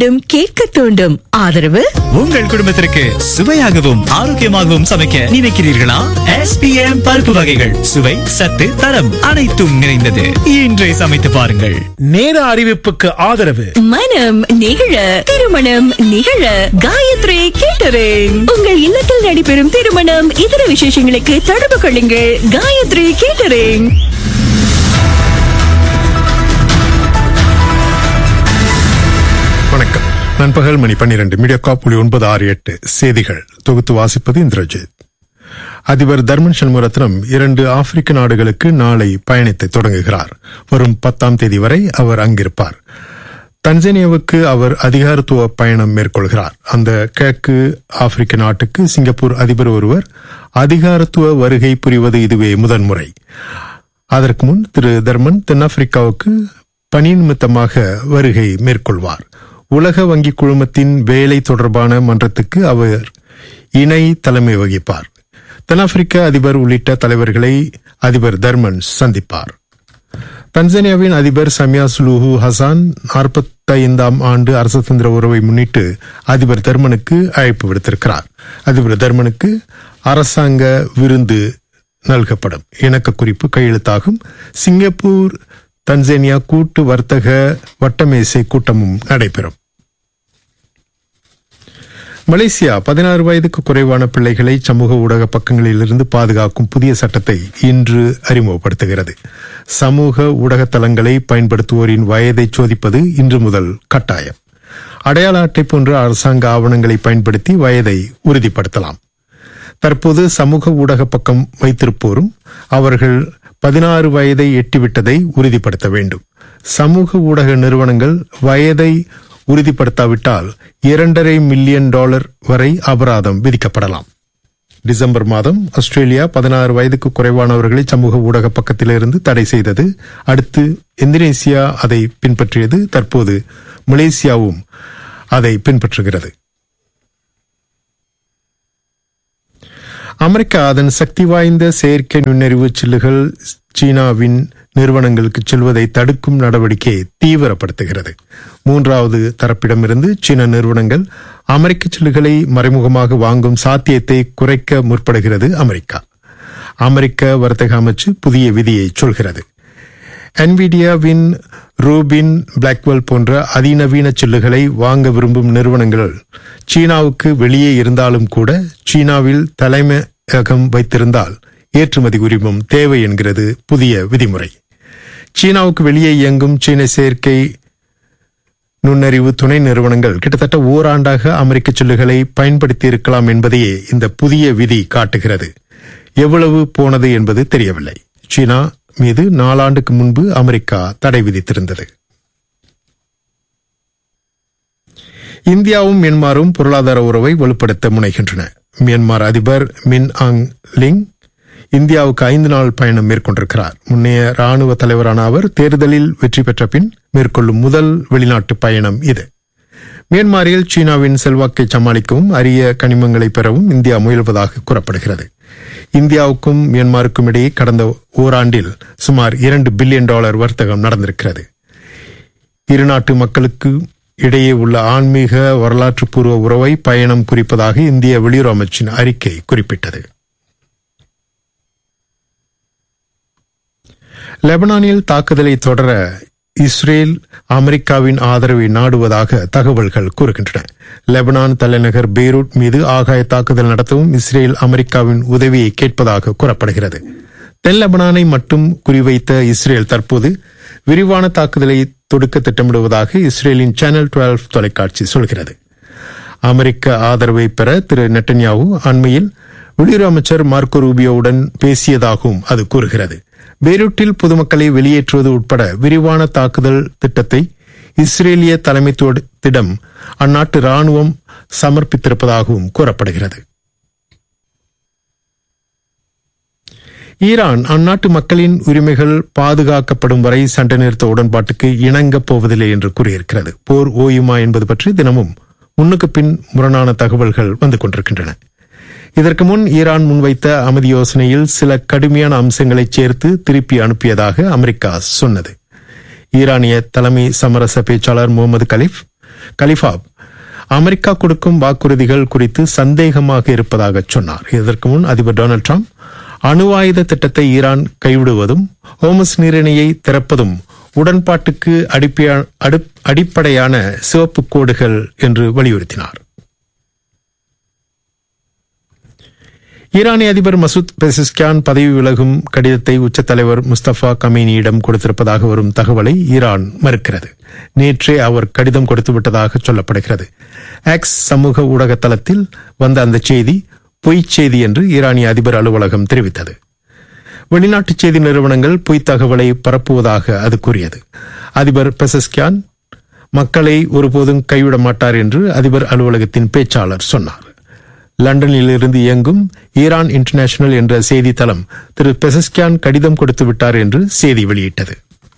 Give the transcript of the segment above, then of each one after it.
வேண்டும் கேட்க தூண்டும் ஆதரவு உங்கள் குடும்பத்திற்கு சுவையாகவும் ஆரோக்கியமாகவும் சமைக்க நினைக்கிறீர்களா எஸ்பிஎம் பருப்பு வகைகள் சுவை சத்து தரம் அனைத்தும் நிறைந்தது இன்றை சமைத்து பாருங்கள் நேர அறிவிப்புக்கு ஆதரவு மனம் நிகழ திருமணம் நிகழ காயத்ரி கேட்டரிங் உங்கள் இல்லத்தில் நடைபெறும் திருமணம் இதர விசேஷங்களுக்கு தொடர்பு கொள்ளுங்கள் காயத்ரி கேட்டரிங் வணக்கம் நண்பகல் மணி பன்னிரண்டு மீடியா காப்புலி ஒன்பது ஆறு எட்டு செய்திகள் தொகுத்து வாசிப்பது இந்திரஜித் அதிபர் தர்மன் சண்முரத்னம் இரண்டு ஆப்பிரிக்க நாடுகளுக்கு நாளை பயணத்தை தொடங்குகிறார் வரும் பத்தாம் தேதி வரை அவர் அங்கிருப்பார் தன்சேனியாவுக்கு அவர் அதிகாரத்துவ பயணம் மேற்கொள்கிறார் அந்த கிழக்கு ஆப்பிரிக்க நாட்டுக்கு சிங்கப்பூர் அதிபர் ஒருவர் அதிகாரத்துவ வருகை புரிவது இதுவே முதன்முறை அதற்கு முன் திரு தர்மன் தென்னாப்பிரிக்காவுக்கு பணி நிமித்தமாக வருகை மேற்கொள்வார் உலக வங்கி குழுமத்தின் வேலை தொடர்பான மன்றத்துக்கு அவர் இணை தலைமை வகிப்பார் தென்னாப்பிரிக்க அதிபர் உள்ளிட்ட தலைவர்களை அதிபர் தர்மன் சந்திப்பார் தன்சானியாவின் அதிபர் சமியா சுலுஹு ஹசான் நாற்பத்தைந்தாம் ஆண்டு அரசதந்திர உறவை முன்னிட்டு அதிபர் தர்மனுக்கு அழைப்பு விடுத்திருக்கிறார் அதிபர் தர்மனுக்கு அரசாங்க விருந்து நல்கப்படும் இணக்க குறிப்பு கையெழுத்தாகும் சிங்கப்பூர் தன்சேனியா கூட்டு வர்த்தக வட்டமேசை கூட்டமும் நடைபெறும் மலேசியா பதினாறு வயதுக்கு குறைவான பிள்ளைகளை சமூக ஊடக பக்கங்களிலிருந்து பாதுகாக்கும் புதிய சட்டத்தை இன்று அறிமுகப்படுத்துகிறது சமூக ஊடக தளங்களை பயன்படுத்துவோரின் வயதை சோதிப்பது இன்று முதல் கட்டாயம் அடையாள அட்டை போன்ற அரசாங்க ஆவணங்களை பயன்படுத்தி வயதை உறுதிப்படுத்தலாம் தற்போது சமூக ஊடக பக்கம் வைத்திருப்போரும் அவர்கள் பதினாறு வயதை எட்டிவிட்டதை உறுதிப்படுத்த வேண்டும் சமூக ஊடக நிறுவனங்கள் வயதை உறுதிப்படுத்தாவிட்டால் இரண்டரை மில்லியன் டாலர் வரை அபராதம் விதிக்கப்படலாம் டிசம்பர் மாதம் ஆஸ்திரேலியா பதினாறு வயதுக்கு குறைவானவர்களை சமூக ஊடக பக்கத்திலிருந்து தடை செய்தது அடுத்து இந்தோனேசியா அதை பின்பற்றியது தற்போது மலேசியாவும் அதை பின்பற்றுகிறது அமெரிக்கா அதன் சக்தி வாய்ந்த செயற்கை நுண்ணறிவு சில்லுகள் சீனாவின் நிறுவனங்களுக்கு செல்வதை தடுக்கும் நடவடிக்கையை தீவிரப்படுத்துகிறது மூன்றாவது தரப்பிடமிருந்து சீன நிறுவனங்கள் அமெரிக்க சில்லுகளை மறைமுகமாக வாங்கும் சாத்தியத்தை குறைக்க முற்படுகிறது அமெரிக்கா அமெரிக்க வர்த்தக அமைச்சு புதிய விதியை சொல்கிறது என்விடியாவின் ரூபின் பிளாக்வெல் போன்ற அதிநவீன சில்லுகளை வாங்க விரும்பும் நிறுவனங்கள் சீனாவுக்கு வெளியே இருந்தாலும் கூட சீனாவில் தலைமையகம் வைத்திருந்தால் ஏற்றுமதி உரிமம் தேவை என்கிறது புதிய விதிமுறை சீனாவுக்கு வெளியே இயங்கும் சீன செயற்கை நுண்ணறிவு துணை நிறுவனங்கள் கிட்டத்தட்ட ஓராண்டாக அமெரிக்க சில்லுகளை பயன்படுத்தி இருக்கலாம் என்பதையே இந்த புதிய விதி காட்டுகிறது எவ்வளவு போனது என்பது தெரியவில்லை சீனா மீது நாலாண்டுக்கு முன்பு அமெரிக்கா தடை விதித்திருந்தது இந்தியாவும் மியான்மரும் பொருளாதார உறவை வலுப்படுத்த முனைகின்றன மியான்மர் அதிபர் மின் ஆங் லிங் இந்தியாவுக்கு ஐந்து நாள் பயணம் மேற்கொண்டிருக்கிறார் முன்னைய ராணுவ தலைவரான அவர் தேர்தலில் வெற்றி பெற்ற பின் மேற்கொள்ளும் முதல் வெளிநாட்டு பயணம் இது மியான்மரில் சீனாவின் செல்வாக்கை சமாளிக்கவும் அரிய கனிமங்களை பெறவும் இந்தியா முயல்வதாக கூறப்படுகிறது இந்தியாவுக்கும் மியான்மருக்கும் இடையே கடந்த ஓராண்டில் சுமார் இரண்டு பில்லியன் டாலர் வர்த்தகம் நடந்திருக்கிறது இரு நாட்டு மக்களுக்கு இடையே உள்ள ஆன்மீக வரலாற்று பூர்வ உறவை பயணம் குறிப்பதாக இந்திய வெளியுறவு அமைச்சின் அறிக்கை குறிப்பிட்டது லெபனானில் தாக்குதலை தொடர இஸ்ரேல் அமெரிக்காவின் ஆதரவை நாடுவதாக தகவல்கள் கூறுகின்றன லெபனான் தலைநகர் பெய்ரூட் மீது ஆகாய தாக்குதல் நடத்தவும் இஸ்ரேல் அமெரிக்காவின் உதவியை கேட்பதாக கூறப்படுகிறது தென் லெபனானை மட்டும் குறிவைத்த இஸ்ரேல் தற்போது விரிவான தாக்குதலை தொடுக்க திட்டமிடுவதாக இஸ்ரேலின் சேனல் டுவெல்வ் தொலைக்காட்சி சொல்கிறது அமெரிக்க ஆதரவை பெற திரு நெட்டன்யாவு அண்மையில் வெளியுறவு அமைச்சர் மார்க்கோ ரூபியோவுடன் பேசியதாகவும் அது கூறுகிறது பெய்ரூட்டில் பொதுமக்களை வெளியேற்றுவது உட்பட விரிவான தாக்குதல் திட்டத்தை இஸ்ரேலிய தலைமைத்துவத்திடம் அந்நாட்டு ராணுவம் சமர்ப்பித்திருப்பதாகவும் கூறப்படுகிறது ஈரான் அந்நாட்டு மக்களின் உரிமைகள் பாதுகாக்கப்படும் வரை சண்டை நிறுத்த உடன்பாட்டுக்கு இணங்கப் போவதில்லை என்று கூறியிருக்கிறது போர் ஓயுமா என்பது பற்றி தினமும் முன்னுக்கு பின் முரணான தகவல்கள் வந்து கொண்டிருக்கின்றன இதற்கு முன் ஈரான் முன்வைத்த அமைதி யோசனையில் சில கடுமையான அம்சங்களை சேர்த்து திருப்பி அனுப்பியதாக அமெரிக்கா சொன்னது ஈரானிய தலைமை சமரச பேச்சாளர் முகமது கலீஃப் கலிஃபாப் அமெரிக்கா கொடுக்கும் வாக்குறுதிகள் குறித்து சந்தேகமாக இருப்பதாக சொன்னார் இதற்கு முன் அதிபர் டொனால்டு ட்ரம்ப் அணு ஆயுத திட்டத்தை ஈரான் கைவிடுவதும் ஹோமஸ் நீரிணையை திறப்பதும் உடன்பாட்டுக்கு அடிப்பையா- அடு- அடிப்படையான சிவப்பு கோடுகள் என்று வலியுறுத்தினார் ஈரானிய அதிபர் மசூத் பெசிஸ்கியான் பதவி விலகும் கடிதத்தை உச்ச தலைவர் முஸ்தபா கமீனியிடம் கொடுத்திருப்பதாக வரும் தகவலை ஈரான் மறுக்கிறது நேற்றே அவர் கடிதம் கொடுத்து விட்டதாக சொல்லப்படுகிறது எக்ஸ் சமூக ஊடக தளத்தில் வந்த அந்த செய்தி பொய்ச் செய்தி என்று ஈரானிய அதிபர் அலுவலகம் தெரிவித்தது வெளிநாட்டு செய்தி நிறுவனங்கள் பொய்த் தகவலை பரப்புவதாக அது கூறியது அதிபர் பெசஸ்கியான் மக்களை ஒருபோதும் கைவிட மாட்டார் என்று அதிபர் அலுவலகத்தின் பேச்சாளர் சொன்னார் லண்டனில் இருந்து இயங்கும் ஈரான் இன்டர்நேஷனல் என்ற செய்தித்தளம் திரு பெசஸ்கியான் கடிதம் கொடுத்து விட்டார் என்று செய்தி வெளியிட்டது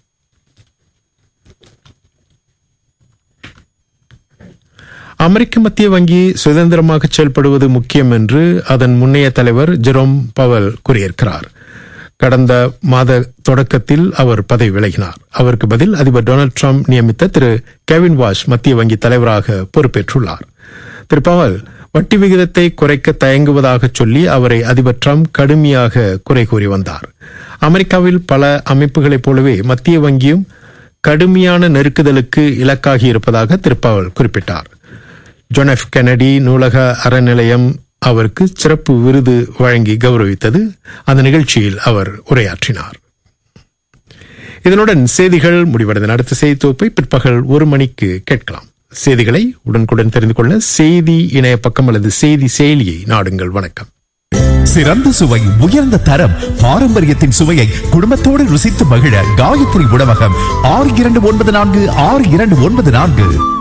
அமெரிக்க மத்திய வங்கி சுதந்திரமாக செயல்படுவது முக்கியம் என்று அதன் முன்னைய தலைவர் ஜெரோம் பவல் கூறியிருக்கிறார் கடந்த மாத தொடக்கத்தில் அவர் பதவி விலகினார் அவருக்கு பதில் அதிபர் டொனால்டு ட்ரம்ப் நியமித்த திரு கெவின் வாஷ் மத்திய வங்கி தலைவராக பொறுப்பேற்றுள்ளார் திரு பவல் வட்டி விகிதத்தை குறைக்க தயங்குவதாக சொல்லி அவரை அதிபர் ட்ரம்ப் கடுமையாக குறை கூறி வந்தார் அமெரிக்காவில் பல அமைப்புகளைப் போலவே மத்திய வங்கியும் கடுமையான நெருக்குதலுக்கு இலக்காகி இருப்பதாக திரு பவல் குறிப்பிட்டார் ஜான் எஃப் கெனடி நூலக அறநிலையம் அவருக்கு சிறப்பு விருது வழங்கி கௌரவித்தது அந்த நிகழ்ச்சியில் அவர் உரையாற்றினார் இதனுடன் செய்திகள் முடிவடைந்த அடுத்த செய்தி தொகுப்பை பிற்பகல் ஒரு மணிக்கு கேட்கலாம் செய்திகளை உடனுக்குடன் தெரிந்து கொள்ள செய்தி இணைய பக்கம் அல்லது செய்தி செயலியை நாடுங்கள் வணக்கம் சிறந்த சுவை உயர்ந்த தரம் பாரம்பரியத்தின் சுவையை குடும்பத்தோடு ருசித்து மகிழ காயத்ரி உணவகம் ஆறு இரண்டு ஒன்பது நான்கு ஆறு இரண்டு ஒன்பது நான்கு